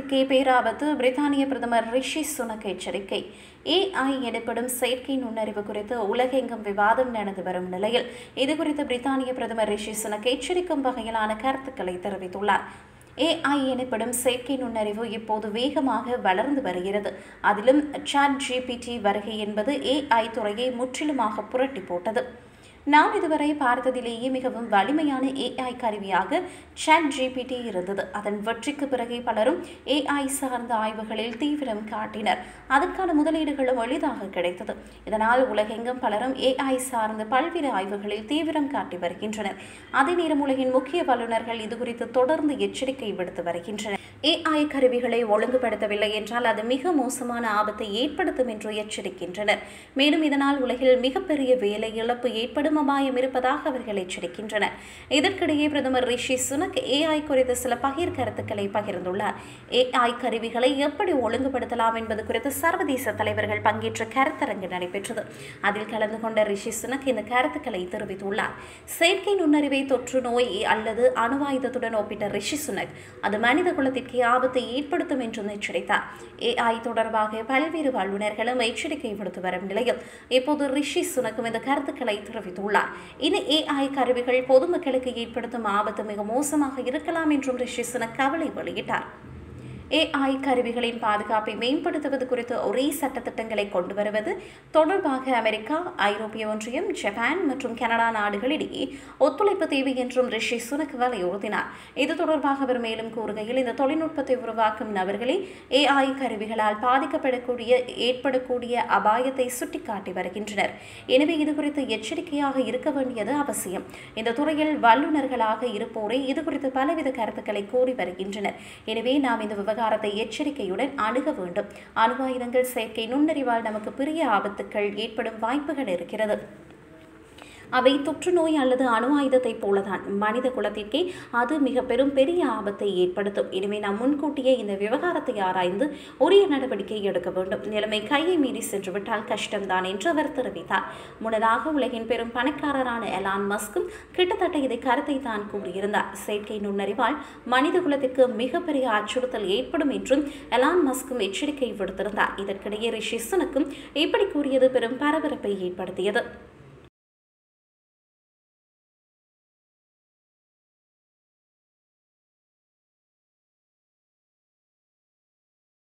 உலகிற்கே பேராபத்து பிரித்தானிய பிரதமர் ரிஷி சுனக் எச்சரிக்கை ஏஐ எனப்படும் செயற்கை நுண்ணறிவு குறித்து உலகெங்கும் விவாதம் நடந்து வரும் நிலையில் இதுகுறித்து பிரித்தானிய பிரதமர் ரிஷி சுனக் எச்சரிக்கும் வகையிலான கருத்துக்களை தெரிவித்துள்ளார் ஏஐ எனப்படும் செயற்கை நுண்ணறிவு இப்போது வேகமாக வளர்ந்து வருகிறது அதிலும் சாட் ஜிபிடி வருகை என்பது ஏஐ துறையை முற்றிலுமாக புரட்டி போட்டது நாம் இதுவரை பார்த்ததிலேயே மிகவும் வலிமையான ஏஐ கருவியாக சாட் ஜிபிடி இருந்தது அதன் வெற்றிக்கு பிறகே பலரும் ஏஐ சார்ந்த ஆய்வுகளில் தீவிரம் காட்டினர் அதற்கான முதலீடுகளும் எளிதாக கிடைத்தது இதனால் உலகெங்கும் பலரும் ஏஐ சார்ந்த பல்வேறு ஆய்வுகளில் தீவிரம் காட்டி வருகின்றனர் அதே நேரம் உலகின் முக்கிய வல்லுநர்கள் இதுகுறித்து தொடர்ந்து எச்சரிக்கை விடுத்து வருகின்றனர் ஏஐ கருவிகளை ஒழுங்குபடுத்தவில்லை என்றால் அது மிக மோசமான ஆபத்தை ஏற்படுத்தும் என்று எச்சரிக்கின்றனர் மேலும் இதனால் உலகில் மிகப்பெரிய வேலை இழப்பு ஏற்படும் அபாயம் இருப்பதாக அவர்கள் எச்சரிக்கின்றனர் இதற்கிடையே பிரதமர் ரிஷி சுனக் ஏஐ குறித்த சில பகிர் கருத்துக்களை பகிர்ந்துள்ளார் ஏஐ கருவிகளை எப்படி ஒழுங்குபடுத்தலாம் என்பது குறித்து சர்வதேச தலைவர்கள் பங்கேற்ற கருத்தரங்கு நடைபெற்றது அதில் கலந்து கொண்ட ரிஷி சுனக் இந்த கருத்துக்களை தெரிவித்துள்ளார் செயற்கை நுண்ணறிவை தொற்று நோய் அல்லது அணுவாயுதத்துடன் ஒப்பிட்ட ரிஷி சுனக் அது மனித குலத்திற்கு ஆபத்தை ஏற்படுத்தும் என்றும் எச்சரித்தார் ஏஐ தொடர்பாக பல்வேறு வல்லுநர்களும் எச்சரிக்கை விடுத்து வரும் நிலையில் இப்போது ரிஷி சுனக்கும் இந்த கருத்துக்களை தெரிவித்துள்ளார் இந்த ஏஐ கருவிகள் பொதுமக்களுக்கு ஏற்படுத்தும் ஆபத்து மிக மோசமாக இருக்கலாம் என்றும் ரிஷி சுனக் கவலை வெளியிட்டார் ஏஐ கருவிகளின் பாதுகாப்பை மேம்படுத்துவது குறித்து ஒரே சட்டத்திட்டங்களை கொண்டு வருவது தொடர்பாக அமெரிக்கா ஐரோப்பிய ஒன்றியம் ஜப்பான் மற்றும் கனடா நாடுகளிடையே ஒத்துழைப்பு தேவை என்றும் ரிஷி சுனக் வலியுறுத்தினார் இது தொடர்பாக அவர் மேலும் கூறுகையில் இந்த தொழில்நுட்பத்தை உருவாக்கும் நபர்களே ஏஐ கருவிகளால் பாதிக்கப்படக்கூடிய ஏற்படக்கூடிய அபாயத்தை சுட்டிக்காட்டி வருகின்றனர் எனவே இது குறித்து எச்சரிக்கையாக இருக்க வேண்டியது அவசியம் இந்த துறையில் வல்லுநர்களாக இருப்போரே இது குறித்து பலவித கருத்துக்களை கூறி வருகின்றனர் எனவே நாம் இந்த விவகாரத்தை எச்சரிக்கையுடன் அணுக வேண்டும் அணுவாயுதங்கள் செயற்கை நுண்ணறிவால் நமக்கு பெரிய ஆபத்துக்கள் ஏற்படும் வாய்ப்புகள் இருக்கிறது அவை தொற்று நோய் அல்லது அணு ஆயுதத்தைப் போலதான் மனித குலத்திற்கே அது மிக பெரும் பெரிய ஆபத்தை ஏற்படுத்தும் எனவே நாம் முன்கூட்டியே இந்த விவகாரத்தை ஆராய்ந்து உரிய நடவடிக்கை எடுக்க வேண்டும் நிலைமை கையை மீறி சென்றுவிட்டால் கஷ்டம்தான் என்று அவர் தெரிவித்தார் முன்னதாக உலகின் பெரும் பணக்காரரான எலான் மஸ்கும் கிட்டத்தட்ட இதை கருத்தை தான் கூறியிருந்தார் செயற்கை நுண்ணறிவால் மனித குலத்திற்கு மிகப்பெரிய அச்சுறுத்தல் ஏற்படும் என்றும் எலான் மஸ்கும் எச்சரிக்கை விடுத்திருந்தார் இதற்கிடையே ரிஷி சுனக்கும் இப்படி கூறியது பெரும் பரபரப்பை ஏற்படுத்தியது